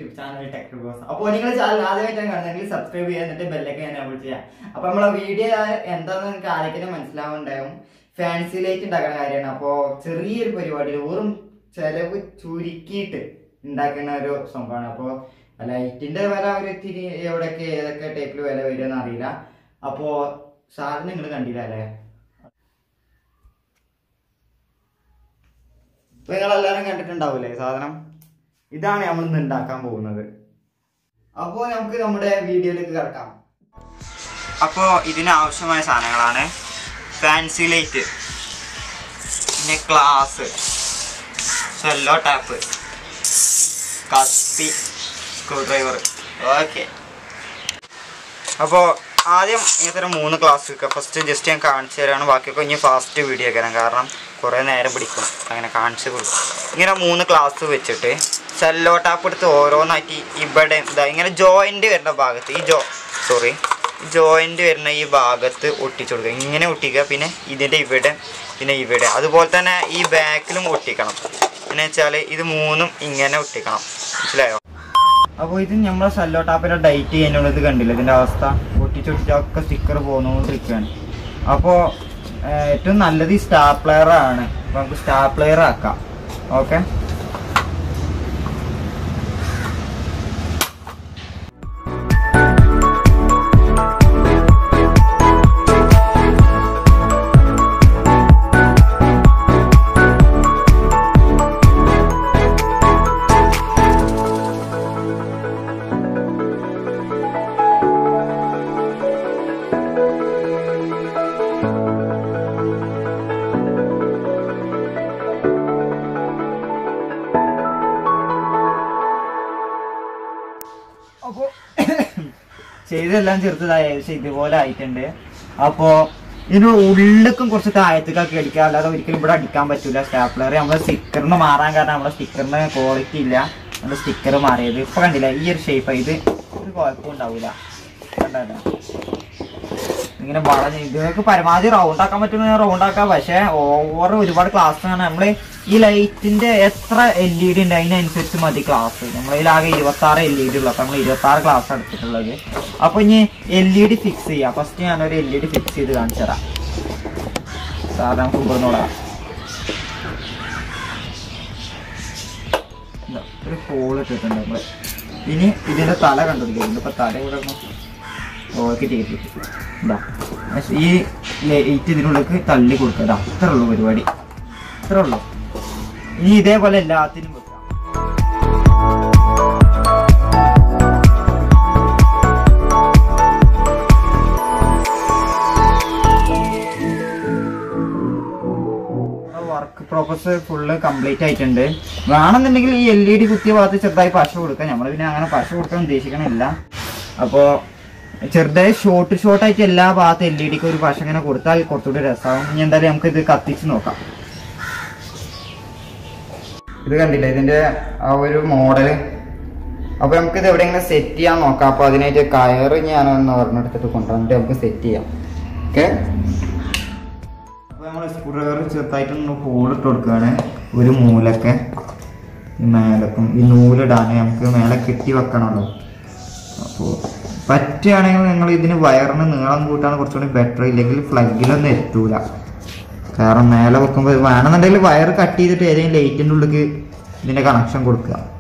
YouTube channel tech reverse അപ്പോൾ നിങ്ങൾ channel ആദ്യമായിട്ടാണ് കാണുന്നതെങ്കിൽ സബ്സ്ക്രൈബ് ചെയ്യുക എന്നിട്ട് ബെല്ലൊക്കെ എനേബിൾ ചെയ്യാം അപ്പോൾ നമ്മളെ വീഡിയോ എന്താണെന്ന് നിങ്ങൾക്ക് ആരൊക്കെ മനസ്സിലാവുണ്ടാവും ഫാൻസി ലൈറ്റ് ഉണ്ടാക്കുന്ന കാര്യമാണ് അപ്പോൾ ചെറിയൊരു പരിപാടിയിൽ വെറും ചെലവ് ചുരുക്കിയിട്ട് ഉണ്ടാക്കുന്ന ഒരു സംഭവമാണ് അപ്പോൾ ലൈറ്റിന്റെ വില ഒരു ഇത്തിരി എവിടെയൊക്കെ ഏതൊക്കെ ടൈപ്പിൽ വില വരുമെന്ന് അറിയില്ല അപ്പോൾ സാറിന് നിങ്ങൾ കണ്ടില്ല അല്ലേ ഇപ്പൊ നിങ്ങളെല്ലാരും കണ്ടിട്ടുണ്ടാവൂലേ സാധനം ഇതാണ് നമ്മൾ ഇന്ന് ഉണ്ടാക്കാൻ പോകുന്നത് അപ്പോൾ നമുക്ക് നമ്മുടെ വീഡിയോയിലേക്ക് കിടക്കാം അപ്പോൾ ഇതിന് ആവശ്യമായ സാധനങ്ങളാണ് ഫാൻസി ലൈറ്റ് പിന്നെ ഗ്ലാസ് സെല്ലോ ടാപ്പ് കത്തി സ്ക്രൂ ഡ്രൈവർ ഓക്കെ അപ്പോൾ ആദ്യം ഇങ്ങനത്തെ മൂന്ന് ക്ലാസ് വെക്കുക ഫസ്റ്റ് ജസ്റ്റ് ഞാൻ കാണിച്ചു തരാണ് ബാക്കിയൊക്കെ ഇനി ഫാസ്റ്റ് വീഡിയോ ആക്കണം കാരണം കുറേ നേരം പിടിക്കും അങ്ങനെ കാണിച്ചു കൊടുക്കും ഇങ്ങനെ മൂന്ന് ക്ലാസ് വെച്ചിട്ട് സെല്ലോ ടാപ്പ് എടുത്ത് ഓരോന്നായിട്ട് ഇവിടെ ഇതാ ഇങ്ങനെ ജോയിൻ്റ് വരുന്ന ഭാഗത്ത് ഈ ജോ സോറി ജോയിൻ്റ് വരുന്ന ഈ ഭാഗത്ത് ഒട്ടിച്ചു കൊടുക്കുക ഇങ്ങനെ ഒട്ടിക്കുക പിന്നെ ഇതിൻ്റെ ഇവിടെ പിന്നെ ഇവിടെ അതുപോലെ തന്നെ ഈ ബാക്കിലും ഒട്ടിക്കണം എന്ന് വെച്ചാൽ ഇത് മൂന്നും ഇങ്ങനെ ഒട്ടിക്കണം മനസ്സിലായോ അപ്പോൾ ഇത് നമ്മളെ സെല്ലോ ടാപ്പിന്റെ ഡൈറ്റ് ചെയ്യുന്നുള്ളത് കണ്ടില്ല ഇതിന്റെ അവസ്ഥ ഒട്ടിച്ചൊട്ടിച്ചൊക്കെ സ്റ്റിക്കർ പോന്നുകൊണ്ടിരിക്കുകയാണ് അപ്പോൾ ഏറ്റവും നല്ലത് ഈ സ്റ്റാപ്ലെയർ ആണ് അപ്പൊ നമുക്ക് സ്റ്റാപ്ലെയർ ആക്കാം ഓക്കെ അപ്പോൾ ചെയ്തെല്ലാം ചെറുതായ ഏകദേശം ഇതുപോലെ ആയിട്ടുണ്ട് അപ്പോൾ ഇതിന് ഉള്ളിലേക്കും കുറച്ച് താഴത്തേക്കൊക്കെ അടിക്കുക അല്ലാതെ ഒരിക്കലും ഇവിടെ അടിക്കാൻ പറ്റില്ല സ്റ്റാപ്ലർ നമ്മുടെ സ്റ്റിക്കറിന് മാറാൻ കാരണം നമ്മുടെ സ്റ്റിക്കറിന് ക്വാളിറ്റി ഇല്ല നമ്മുടെ സ്റ്റിക്കർ മാറിയത് ഇപ്പൊ കണ്ടില്ല ഈ ഒരു ഷേപ്പ് ഇത് ഒരു കുഴപ്പം ഉണ്ടാവില്ല കണ്ടോ ഇങ്ങനെ വളഞ്ഞ് ഇതിനൊക്കെ പരമാവധി റൗണ്ട് ആക്കാൻ പറ്റുന്ന റൗണ്ട് ആക്കാം പക്ഷെ ഓവർ ഒരുപാട് ക്ലാസ് ആണ് നമ്മള് ഈ ലൈറ്റിന്റെ എത്ര എൽ ഇ ഡി ഉണ്ട് അതിനനുസരിച്ച് മതി ക്ലാസ് നമ്മളിലാകെ ഇരുപത്തി ആറ് എൽ ഇ ഡി ഉള്ളു അപ്പൊ നമ്മൾ ഇരുപത്തി ആറ് ക്ലാസ് എടുത്തിട്ടുള്ളത് അപ്പൊ ഇനി എൽ ഇ ഡി ഫിക്സ് ചെയ്യാം ഫസ്റ്റ് ഞാനൊരു എൽ ഇ ഡി ഫിക്സ് ചെയ്ത് കാണിച്ചു തരാം സാധാരണ നമുക്ക് ഇവിടുന്നോളാം ഇതാ, ഒരു ഹോൾ ഇട്ടിട്ടുണ്ട് നമ്മള് ഇനി ഇതിന്റെ തല കണ്ടുപിടിക്കും ഇപ്പൊ തല ഇവിടെ ഓക്കെ ചെയ്തിട്ട് ഇതാ പക്ഷേ ഈ ലൈറ്റ് ഇതിനുള്ളിലേക്ക് തള്ളി കൊടുക്കുക ഇതാ അത്രേ ഉള്ളൂ പരിപാടി അത്രേ ഉള്ളൂ ഇനി ഇതേപോലെ എല്ലാത്തിനും വെക്കാം വർക്ക് പ്രോസസ് ഫുള്ള് കംപ്ലീറ്റ് ആയിട്ടുണ്ട് വേണമെന്നുണ്ടെങ്കിൽ ഈ എൽ ഇ ഡി കുത്തിയ ഭാഗത്ത് ചെറുതായി പശ കൊടുക്കാം നമ്മൾ പിന്നെ അങ്ങനെ പശ കൊടുക്കാൻ ഉദ്ദേശിക്കണില്ല അപ്പോൾ ചെറുതായി ഷോർട്ട് ഷോർട്ട് ആയിട്ട് എല്ലാ ഭാഗത്തും എൽ ഇ ഡിക്ക് ഒരു പശ ഇങ്ങനെ കൊടുത്താൽ കുറച്ചുകൂടി രസമാവും ഇനി എന്തായാലും നമുക്ക് ഇത് കത്തിച്ച് നോക്കാം ഇത് കണ്ടില്ല ഇതിന്റെ ആ ഒരു മോഡല് അപ്പൊ നമുക്ക് ഇത് എവിടെയെങ്കിലും സെറ്റ് ചെയ്യാൻ നോക്കാം അപ്പൊ അതിനായിട്ട് കയറ് ഞാനൊന്ന് ഒരെണ്ണെടുത്തിട്ട് കൊണ്ടുവന്നിട്ട് നമുക്ക് സെറ്റ് ചെയ്യാം ഓക്കെ അപ്പൊ നമ്മൾ സ്ക്രൂ ഡ്രൈവർ ചെറുതായിട്ടൊന്ന് ഹോൾ ഇട്ട് കൊടുക്കുകയാണ് ഒരു മൂലൊക്കെ ഈ മേലക്കും ഈ നൂലിടാൻ നമുക്ക് മേലെ കെട്ടി വെക്കണമല്ലോ അപ്പോൾ പറ്റുകയാണെങ്കിൽ നിങ്ങൾ ഇതിന് വയറിന് നീളം കൂട്ടാണ് കുറച്ചുകൂടി ബെറ്റർ ഇല്ലെങ്കിൽ ഫ്ലഗിലൊന്നും എത്തൂല കാരണം മേലെ വെക്കുമ്പോൾ വേണമെന്നുണ്ടെങ്കിൽ വയർ കട്ട് ചെയ്തിട്ട് ഏതെങ്കിലും ലൈറ്റിൻ്റെ ഉള്ളിലേക്ക് ഇതിൻ്റെ കണക്ഷൻ കൊടുക്കുക